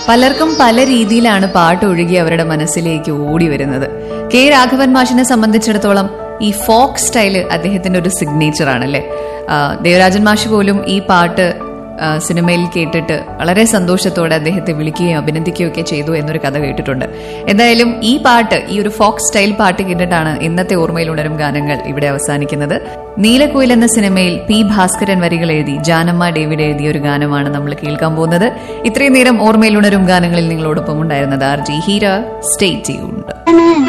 പലർക്കും പല രീതിയിലാണ് പാട്ട് ഒഴുകി അവരുടെ മനസ്സിലേക്ക് ഓടി വരുന്നത് കെ രാഘവൻ മാഷിനെ സംബന്ധിച്ചിടത്തോളം ഈ ഫോക്ക് സ്റ്റൈല് അദ്ദേഹത്തിന്റെ ഒരു സിഗ്നേച്ചർ ആണല്ലേ ആ, ദേവരാജൻ മാഷ് പോലും ഈ പാട്ട് ആ, സിനിമയിൽ കേട്ടിട്ട് വളരെ സന്തോഷത്തോടെ അദ്ദേഹത്തെ വിളിക്കുകയും അഭിനന്ദിക്കുകയും ഒക്കെ ചെയ്തു എന്നൊരു കഥ കേട്ടിട്ടുണ്ട് എന്തായാലും ഈ പാട്ട് ഈ ഒരു ഫോക്ക് സ്റ്റൈൽ പാട്ട് കേട്ടിട്ടാണ് ഇന്നത്തെ ഓർമ്മയിൽ ഉണരും ഗാനങ്ങൾ ഇവിടെ അവസാനിക്കുന്നത് നീലക്കുയിൽ എന്ന സിനിമയിൽ പി ഭാസ്കരൻ വരികൾ എഴുതി ജാനമ്മ ഡേവിഡ് എഴുതിയ ഒരു ഗാനമാണ് നമ്മൾ കേൾക്കാൻ പോകുന്നത് ഇത്രയും നേരം ഓർമ്മയിൽ ഉണരും ഗാനങ്ങളിൽ നിങ്ങളോടൊപ്പം ഉണ്ടായിരുന്നത് R G Heera stay tuned